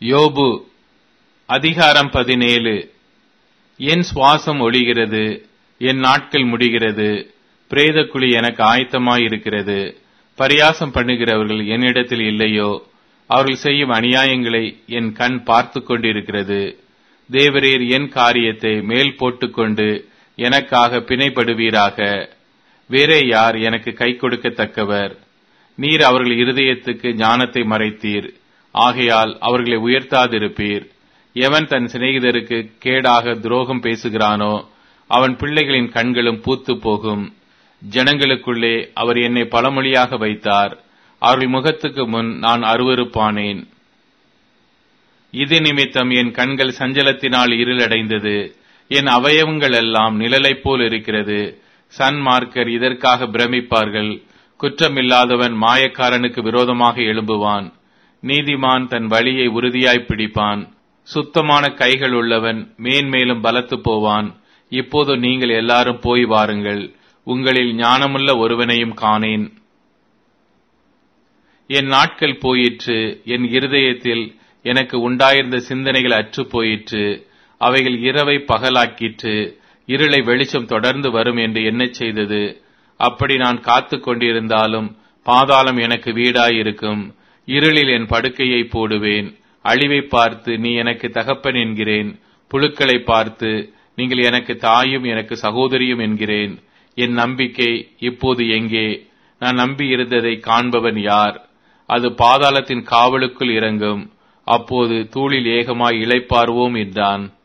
யோபு அதிகாரம் பதினேழு என் சுவாசம் ஒழிகிறது என் நாட்கள் முடிகிறது பிரேதக்குழி எனக்கு ஆயத்தமாயிருக்கிறது பரியாசம் பண்ணுகிறவர்கள் என்னிடத்தில் இல்லையோ அவர்கள் செய்யும் அநியாயங்களை என் கண் பார்த்து கொண்டிருக்கிறது தேவரீர் என் காரியத்தை மேல் போட்டுக்கொண்டு எனக்காக பிணைப்படுவீராக வேறே யார் எனக்கு கை கொடுக்கத்தக்கவர் நீர் அவர்கள் இருதயத்துக்கு ஞானத்தை மறைத்தீர் ஆகையால் அவர்களை உயர்த்தாதிருப்பீர் எவன் தன் சிநேகிதருக்கு கேடாக துரோகம் பேசுகிறானோ அவன் பிள்ளைகளின் கண்களும் பூத்து போகும் ஜனங்களுக்குள்ளே அவர் என்னை பழமொழியாக வைத்தார் அவர்கள் முகத்துக்கு முன் நான் அருவருப்பானேன் இது நிமித்தம் என் கண்கள் சஞ்சலத்தினால் இருளடைந்தது என் அவயவங்கள் எல்லாம் நிழலைப் போல் இருக்கிறது சன்மார்க்கர் இதற்காக பிரமிப்பார்கள் குற்றமில்லாதவன் மாயக்காரனுக்கு விரோதமாக எழும்புவான் நீதிமான் தன் வழியை உறுதியாய் பிடிப்பான் சுத்தமான கைகள் உள்ளவன் மேன்மேலும் பலத்து போவான் இப்போது நீங்கள் எல்லாரும் போய் வாருங்கள் உங்களில் ஞானமுள்ள ஒருவனையும் காணேன் என் நாட்கள் போயிற்று என் இருதயத்தில் எனக்கு உண்டாயிருந்த சிந்தனைகள் அற்று போயிற்று அவைகள் இரவை பகலாக்கிற்று இருளை வெளிச்சம் தொடர்ந்து வரும் என்று எண்ணச் செய்தது அப்படி நான் காத்து கொண்டிருந்தாலும் பாதாளம் எனக்கு வீடாயிருக்கும் இருளில் என் படுக்கையை போடுவேன் அழிவை பார்த்து நீ எனக்கு தகப்பன் என்கிறேன் புழுக்களை பார்த்து நீங்கள் எனக்கு தாயும் எனக்கு சகோதரியும் என்கிறேன் என் நம்பிக்கை இப்போது எங்கே நான் நம்பி இருந்ததை காண்பவன் யார் அது பாதாளத்தின் காவலுக்குள் இறங்கும் அப்போது தூளில் ஏகமாய் இளைப்பார்வோம் என்றான்